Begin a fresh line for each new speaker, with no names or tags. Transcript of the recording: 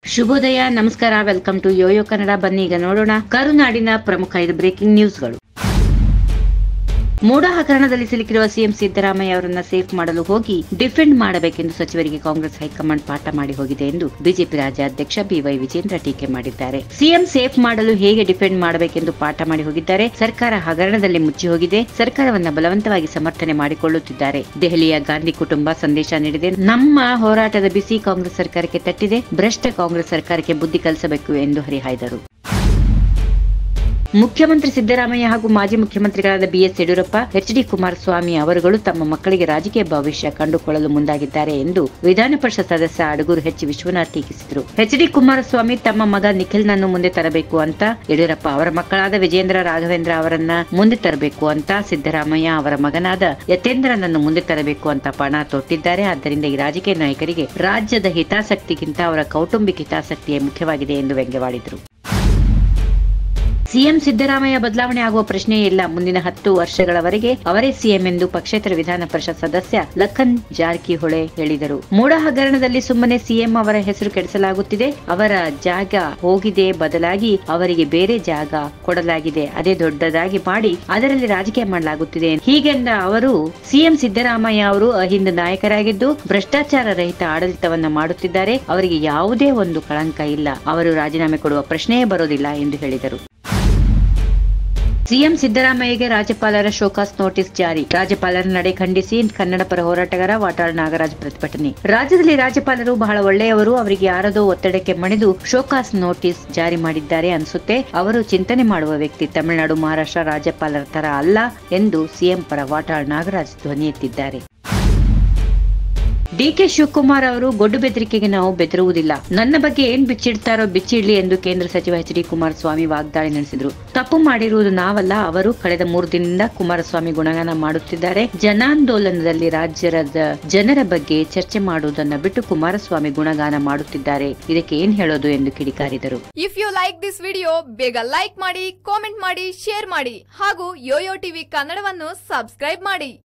ಶುಭೋದಯ ನಮಸ್ಕಾರ welcome to Yoyo Kannada ಬನ್ನಿ ಈಗ ನೋಡೋಣ ಕರುನಾಡಿನ ಪ್ರಮುಖ ಐದು ಬ್ರೇಕಿಂಗ್ ನ್ಯೂಸ್ಗಳು ಮೂಡ ಹಗರಣದಲ್ಲಿ ಸಿಲುಕಿರುವ ಸಿಎಂ ಸಿದ್ದರಾಮಯ್ಯ ಅವರನ್ನ ಸೇಫ್ ಮಾಡಲು ಹೋಗಿ ಡಿಫೆಂಡ್ ಮಾಡಬೇಕೆಂದು ಸಚಿವರಿಗೆ ಕಾಂಗ್ರೆಸ್ ಹೈಕಮಾಂಡ್ ಪಾಠ ಮಾಡಿ ಹೋಗಿದೆ ಎಂದು ಬಿಜೆಪಿ ರಾಜ್ಯಾಧ್ಯಕ್ಷ ಬಿವೈ ವಿಜೇಂದ್ರ ಟೀಕೆ ಮಾಡಿದ್ದಾರೆ ಸಿಎಂ ಸೇಫ್ ಮಾಡಲು ಹೇಗೆ ಡಿಫೆಂಡ್ ಮಾಡಬೇಕೆಂದು ಪಾಠ ಮಾಡಿ ಹೋಗಿದ್ದಾರೆ ಸರ್ಕಾರ ಹಗರಣದಲ್ಲಿ ಮುಚ್ಚಿ ಹೋಗಿದೆ ಸರ್ಕಾರವನ್ನ ಬಲವಂತವಾಗಿ ಸಮರ್ಥನೆ ಮಾಡಿಕೊಳ್ಳುತ್ತಿದ್ದಾರೆ ದೆಹಲಿಯ ಗಾಂಧಿ ಕುಟುಂಬ ಸಂದೇಶ ನೀಡಿದೆ ನಮ್ಮ ಹೋರಾಟದ ಬಿಸಿ ಕಾಂಗ್ರೆಸ್ ಸರ್ಕಾರಕ್ಕೆ ತಟ್ಟಿದೆ ಭ್ರಷ್ಟ ಕಾಂಗ್ರೆಸ್ ಸರ್ಕಾರಕ್ಕೆ ಬುದ್ಧಿ ಕಲಿಸಬೇಕು ಎಂದು ಹರಿಹಾಯ್ದರು ಮುಖ್ಯಮಂತ್ರಿ ಸಿದ್ದರಾಮಯ್ಯ ಹಾಗೂ ಮಾಜಿ ಮುಖ್ಯಮಂತ್ರಿಗಳಾದ BS Yediyurappa H D Kumaraswamy ಅವರುಗಳು ತಮ್ಮ ಮಕ್ಕಳಿಗೆ ರಾಜಕೀಯ ಭವಿಷ್ಯ ಕಂಡುಕೊಳ್ಳಲು ಮುಂದಾಗಿದ್ದಾರೆ ಎಂದು ವಿಧಾನ ಪರಿಷತ್ ಸದಸ್ಯ ಅಡಗೂರು ಎಚ್ ವಿಶ್ವನಾಥ್ ಟೀಕಿಸಿದರು ಎಚ್ ಡಿ ಕುಮಾರಸ್ವಾಮಿ ತಮ್ಮ ಮಗ ನಿಖಿಲ್ನನ್ನು ಮುಂದೆ ತರಬೇಕು ಅಂತ ಯಡಿಯೂರಪ್ಪ ಅವರ ಮಕ್ಕಳಾದ ವಿಜೇಂದ್ರ ರಾಘವೇಂದ್ರ ಅವರನ್ನ ಮುಂದೆ ತರಬೇಕು ಅಂತ ಸಿದ್ದರಾಮಯ್ಯ ಅವರ ಮಗನಾದ ಯತೇಂದ್ರನನ್ನು ಮುಂದೆ ತರಬೇಕು ಅಂತ ಪಣ ತೊಟ್ಟಿದ್ದಾರೆ ಆದ್ದರಿಂದ ಈ ರಾಜಕೀಯ ನಾಯಕರಿಗೆ ರಾಜ್ಯದ ಹಿತಾಸಕ್ತಿಗಿಂತ ಅವರ ಕೌಟುಂಬಿಕ ಹಿತಾಸಕ್ತಿಯೇ ಮುಖ್ಯವಾಗಿದೆ ಎಂದು ವ್ಯಂಗ್ಯವಾಡಿದರು ಸಿಎಂ ಸಿದ್ದರಾಮಯ್ಯ ಬದಲಾವಣೆ ಆಗುವ ಪ್ರಶ್ನೆಯೇ ಇಲ್ಲ ಮುಂದಿನ ಹತ್ತು ವರ್ಷಗಳವರೆಗೆ ಅವರೇ ಸಿಎಂ ಎಂದು ಪಕ್ಷೇತರ ವಿಧಾನ ಪರಿಷತ್ ಸದಸ್ಯ ಲಖನ್ ಜಾರಕಿಹೊಳಿ ಹೇಳಿದರು ಮೂಡ ಹಗರಣದಲ್ಲಿ ಸುಮ್ಮನೆ ಸಿಎಂ ಅವರ ಹೆಸರು ಕೆಡಿಸಲಾಗುತ್ತಿದೆ ಅವರ ಜಾಗ ಹೋಗಿದೆ ಬದಲಾಗಿ ಅವರಿಗೆ ಬೇರೆ ಜಾಗ ಕೊಡಲಾಗಿದೆ ಅದೇ ದೊಡ್ಡದಾಗಿ ಮಾಡಿ ಅದರಲ್ಲಿ ರಾಜಕೀಯ ಮಾಡಲಾಗುತ್ತಿದೆ ಹೀಗೆಂದ ಅವರು ಸಿಎಂ ಸಿದ್ದರಾಮಯ್ಯ ಅವರು ಅಹಿಂದ ನಾಯಕರಾಗಿದ್ದು ಭ್ರಷ್ಟಾಚಾರ ರಹಿತ ಆಡಳಿತವನ್ನ ಮಾಡುತ್ತಿದ್ದಾರೆ ಅವರಿಗೆ ಯಾವುದೇ ಒಂದು ಕಳಂಕ ಇಲ್ಲ ಅವರು ರಾಜೀನಾಮೆ ಕೊಡುವ ಪ್ರಶ್ನೆಯೇ ಬರೋದಿಲ್ಲ ಎಂದು ಹೇಳಿದರು ಸಿಎಂ ಸಿದ್ದರಾಮಯ್ಯಗೆ ರಾಜ್ಯಪಾಲರ ಶೋಕಾಸ್ ನೋಟಿಸ್ ಜಾರಿ ರಾಜ್ಯಪಾಲರ ನಡೆ ಖಂಡಿಸಿ ಕನ್ನಡ ಪರ ಹೋರಾಟಗಾರ ವಾಟಾಳ್ ನಾಗರಾಜ್ ಪ್ರತಿಭಟನೆ ರಾಜ್ಯದಲ್ಲಿ ರಾಜ್ಯಪಾಲರು ಬಹಳ ಒಳ್ಳೆಯವರು ಅವರಿಗೆ ಯಾರದೋ ಒತ್ತಡಕ್ಕೆ ಮಣಿದು ಶೋಕಾಸ್ ನೋಟಿಸ್ ಜಾರಿ ಮಾಡಿದ್ದಾರೆ ಅನ್ಸುತ್ತೆ ಅವರು ಚಿಂತನೆ ಮಾಡುವ ವ್ಯಕ್ತಿ ತಮಿಳುನಾಡು ಮಹಾರಾಷ್ಟ್ರ ರಾಜ್ಯಪಾಲರ ತರ ಅಲ್ಲ ಎಂದು ಸಿಎಂ ಪರ ವಾಟಾಳ್ ನಾಗರಾಜ್ ಧ್ವನಿ ಎತ್ತಿದ್ದಾರೆ ಡಿಕೆ ಶಿವಕುಮಾರ್ ಅವರು ಗೊಡ್ಡು ಬೆದರಿಕೆಗೆ ನಾವು ಬೆದರುವುದಿಲ್ಲ ನನ್ನ ಬಗ್ಗೆ ಏನ್ ಬಿಚ್ಚಿಡ್ತಾರೋ ಬಿಚ್ಚಿಡ್ಲಿ ಎಂದು ಕೇಂದ್ರ ಸಚಿವ ಎಚ್ ಡಿ ಕುಮಾರಸ್ವಾಮಿ ವಾಗ್ದಾಳಿ ನಡೆಸಿದ್ರು ತಪ್ಪು ಮಾಡಿರುವುದು ನಾವಲ್ಲ ಅವರು ಕಳೆದ ಮೂರು ದಿನದಿಂದ ಕುಮಾರಸ್ವಾಮಿ ಗುಣಗಾನ ಮಾಡುತ್ತಿದ್ದಾರೆ ಜನಾಂದೋಲನದಲ್ಲಿ ರಾಜ್ಯದ ಜನರ ಬಗ್ಗೆ ಚರ್ಚೆ ಮಾಡುವುದನ್ನ ಬಿಟ್ಟು ಕುಮಾರಸ್ವಾಮಿ ಗುಣಗಾನ ಮಾಡುತ್ತಿದ್ದಾರೆ ಇದಕ್ಕೆ ಏನ್ ಹೇಳೋದು ಎಂದು ಕಿಡಿಕಾರಿದರು
if you like this video ಬೇಗ ಲೈಕ್ ಮಾಡಿ ಕಾಮೆಂಟ್ ಮಾಡಿ ಶೇರ್ ಮಾಡಿ ಹಾಗೂ ಯೋಯೋ ಟಿವಿ ಕನ್ನಡವನ್ನು ಸಬ್ಸ್ಕ್ರೈಬ್ ಮಾಡಿ